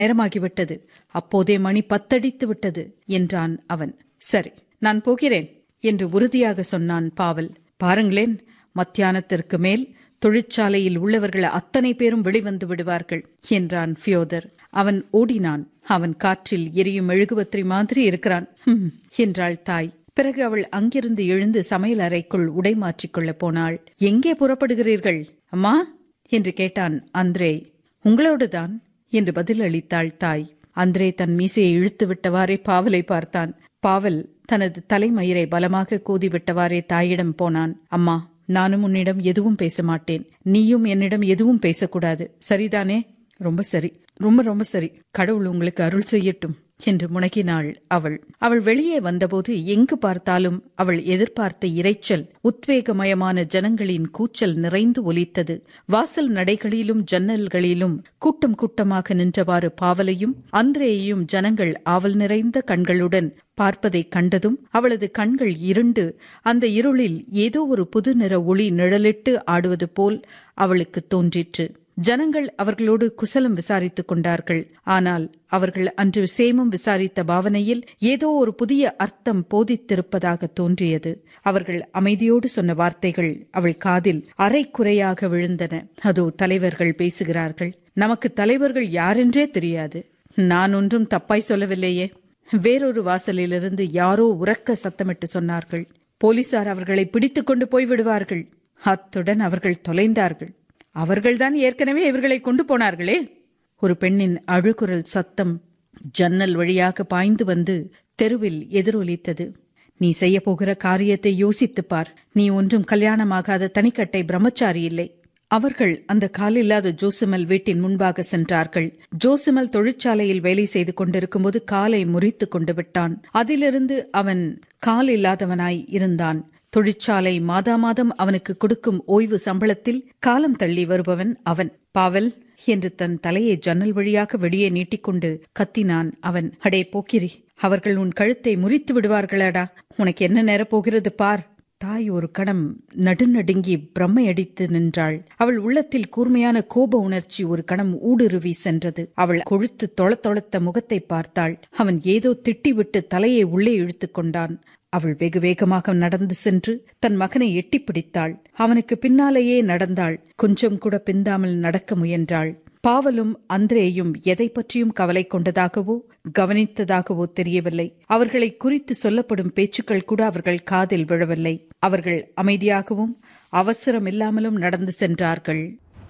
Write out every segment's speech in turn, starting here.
நேரமாகிவிட்டது அப்போதே மணி பத்தடித்து விட்டது என்றான் அவன் சரி நான் போகிறேன் என்று உறுதியாக சொன்னான் பாவல் பாருங்களேன் மத்தியானத்திற்கு மேல் தொழிற்சாலையில் உள்ளவர்கள் அத்தனை பேரும் வெளிவந்து விடுவார்கள் என்றான் ஃபியோதர் அவன் ஓடினான் அவன் காற்றில் எரியும் மெழுகுவத்திரி மாதிரி இருக்கிறான் "ஹும்," என்றாள் தாய் பிறகு அவள் அங்கிருந்து எழுந்து சமையல் அறைக்குள் உடை மாற்றிக்கொள்ளப் போனாள் எங்கே புறப்படுகிறீர்கள் அம்மா என்று கேட்டான் அந்திரே உங்களோடுதான் என்று பதில் அளித்தாள் தாய் அந்திரே தன் மீசையை இழுத்து விட்டவாறே பாவலை பார்த்தான் பாவல் தனது தலைமயிரை பலமாக கோதிவிட்டவாறே தாயிடம் போனான் அம்மா நானும் உன்னிடம் எதுவும் பேச மாட்டேன் நீயும் என்னிடம் எதுவும் பேசக்கூடாது சரிதானே ரொம்ப சரி ரொம்ப ரொம்ப சரி கடவுள் உங்களுக்கு அருள் செய்யட்டும் என்று முனகினாள் அவள் அவள் வெளியே வந்தபோது எங்கு பார்த்தாலும் அவள் எதிர்பார்த்த இரைச்சல் உத்வேகமயமான ஜனங்களின் கூச்சல் நிறைந்து ஒலித்தது வாசல் நடைகளிலும் ஜன்னல்களிலும் கூட்டம் கூட்டமாக நின்றவாறு பாவலையும் அந்திரேயையும் ஜனங்கள் ஆவல் நிறைந்த கண்களுடன் பார்ப்பதைக் கண்டதும் அவளது கண்கள் இருண்டு அந்த இருளில் ஏதோ ஒரு புது நிற ஒளி நிழலிட்டு ஆடுவது போல் அவளுக்கு தோன்றிற்று ஜனங்கள் அவர்களோடு குசலம் விசாரித்துக் கொண்டார்கள் ஆனால் அவர்கள் அன்று சேமம் விசாரித்த பாவனையில் ஏதோ ஒரு புதிய அர்த்தம் போதித்திருப்பதாக தோன்றியது அவர்கள் அமைதியோடு சொன்ன வார்த்தைகள் அவள் காதில் அரைக்குறையாக விழுந்தன அதோ தலைவர்கள் பேசுகிறார்கள் நமக்கு தலைவர்கள் யாரென்றே தெரியாது நான் ஒன்றும் தப்பாய் சொல்லவில்லையே வேறொரு வாசலிலிருந்து யாரோ உறக்க சத்தமிட்டு சொன்னார்கள் போலீசார் அவர்களை பிடித்துக் கொண்டு போய்விடுவார்கள் அத்துடன் அவர்கள் தொலைந்தார்கள் அவர்கள்தான் ஏற்கனவே இவர்களை கொண்டு போனார்களே ஒரு பெண்ணின் அழுகுரல் சத்தம் ஜன்னல் வழியாக பாய்ந்து வந்து தெருவில் எதிரொலித்தது நீ செய்ய போகிற காரியத்தை யோசித்துப் பார் நீ ஒன்றும் கல்யாணமாகாத தனிக்கட்டை பிரம்மச்சாரி இல்லை அவர்கள் அந்த காலில்லாத ஜோசிமல் வீட்டின் முன்பாக சென்றார்கள் ஜோசிமல் தொழிற்சாலையில் வேலை செய்து கொண்டிருக்கும்போது காலை முறித்து கொண்டு விட்டான் அதிலிருந்து அவன் கால் இல்லாதவனாய் இருந்தான் தொழிற்சாலை மாதா மாதம் அவனுக்கு கொடுக்கும் ஓய்வு சம்பளத்தில் காலம் தள்ளி வருபவன் அவன் பாவல் என்று தன் தலையை ஜன்னல் வழியாக வெளியே நீட்டிக்கொண்டு கத்தினான் அவன் அடே போக்கிரி அவர்கள் உன் கழுத்தை முறித்து விடுவார்களாடா உனக்கு என்ன நேரப் போகிறது பார் தாய் ஒரு கணம் நடுநடுங்கி பிரம்மை அடித்து நின்றாள் அவள் உள்ளத்தில் கூர்மையான கோப உணர்ச்சி ஒரு கணம் ஊடுருவி சென்றது அவள் கொழுத்து தொள தொளத்த முகத்தை பார்த்தாள் அவன் ஏதோ திட்டிவிட்டு தலையை உள்ளே இழுத்துக் கொண்டான் அவள் வெகு வேகமாக நடந்து சென்று தன் மகனை எட்டிப் பிடித்தாள் அவனுக்கு பின்னாலேயே நடந்தாள் கொஞ்சம் கூட பிந்தாமல் நடக்க முயன்றாள் பாவலும் அந்திரேயும் எதை பற்றியும் கவலை கொண்டதாகவோ கவனித்ததாகவோ தெரியவில்லை அவர்களை குறித்து சொல்லப்படும் பேச்சுக்கள் கூட அவர்கள் காதில் விழவில்லை அவர்கள் அமைதியாகவும் அவசரமில்லாமலும் நடந்து சென்றார்கள்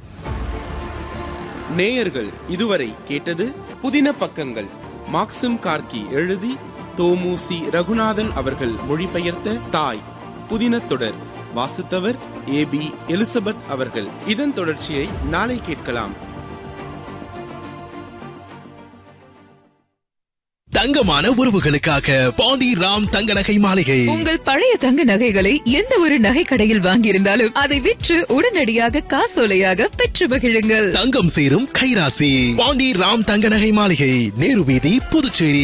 நேயர்கள் இதுவரை கேட்டது புதின பக்கங்கள் மாக்சிம் கார்கி எழுதி தோமுசி ரகுநாதன் அவர்கள் மொழிபெயர்த்த தாய் புதின தொடர் வாசித்தவர் ஏ பி எலிசபெத் அவர்கள் இதன் தொடர்ச்சியை நாளை கேட்கலாம் தங்கமான உறவுகளுக்காக பாண்டி ராம் தங்க நகை மாளிகை உங்கள் பழைய தங்க நகைகளை எந்த ஒரு நகை கடையில் வாங்கியிருந்தாலும் அதை விற்று உடனடியாக காசோலையாக பெற்று மகிழுங்கள் தங்கம் சேரும் கைராசி பாண்டி ராம் தங்க நகை மாளிகை நேரு வீதி புதுச்சேரி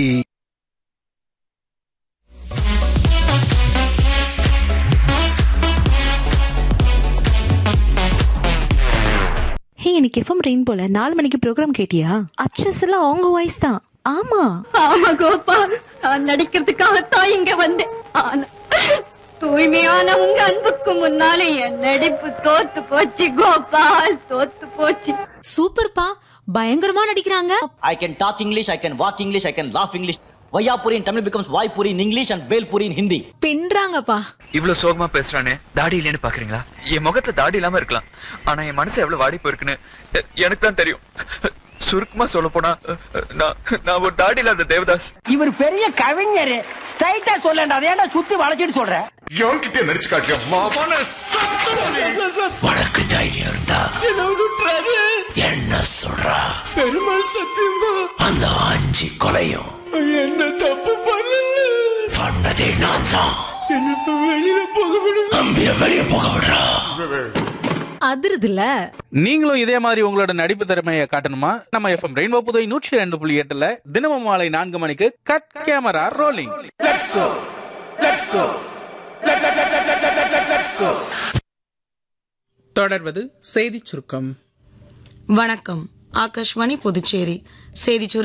ஹே இன்னைக்கு எஃப்எம் ரெயின் போல நாலு மணிக்கு ப்ரோக்ராம் கேட்டியா அச்சஸ் எல்லாம் அவங்க வாய்ஸ் தான் ஆமா ஆமா கோபால் நான் நடிக்கிறதுக்காகத்தான் இங்க வந்தேன் ஆனா தூய்மையான உங்க அன்புக்கு முன்னாலே என் நடிப்பு தோத்து போச்சு கோபால் தோத்து போச்சு சூப்பர்ப்பா பயங்கரமா நடிக்கிறாங்க I can talk English, I can walk English, I can laugh English. Vayapuri in Tamil becomes Vaipuri in English and Belpuri in Hindi. பின்றாங்கப்பா இவ்வளவு சோகமா பேசுறானே தாடி இல்லைன்னு பாக்குறீங்களா என் முகத்துல தாடி இல்லாம இருக்கலாம் ஆனா என் மனசு எவ்வளவு வாடி போயிருக்குன்னு எ- எனக்கு தான் தெரியும் சுருக்கமா சொல்ல போனா நான் நான் ஒரு தாடி இல்லாத தேவதாஸ் இவர் பெரிய கவிஞர் ஸ்ட்ரைட்டா சொல்லண்டா அதை ஏன்டா சுத்தி வளைச்சிட்டு சொல்ற எவன்கிட்ட நடிச்சு காட்டியா மாவான உனக்கு தைரியம் இருந்தா என்ன சொல்றா பெருமாள் சத்தியமா அந்த ஆஞ்சி கொலையும் என்ன தப்பு பண்ணல பண்ணதே நான் தான் வெளியில போக விடு அம்பிய வெளிய போக விடுறா அதிருதுல நீங்களும் இதே மாதிரி உங்களோட நடிப்பு திறமையை காட்டணுமா நம்ம எஃப்எம் ரெயின்போ புதை நூற்றி ரெண்டு புள்ளி எட்டுல தினமும் மாலை நான்கு மணிக்கு கட் கேமரா ரோலிங் தொடர்வது செய்திச் சுருக்கம் வணக்கம் ஆகாஷ்வாணி புதுச்சேரி செய்திச் சுரு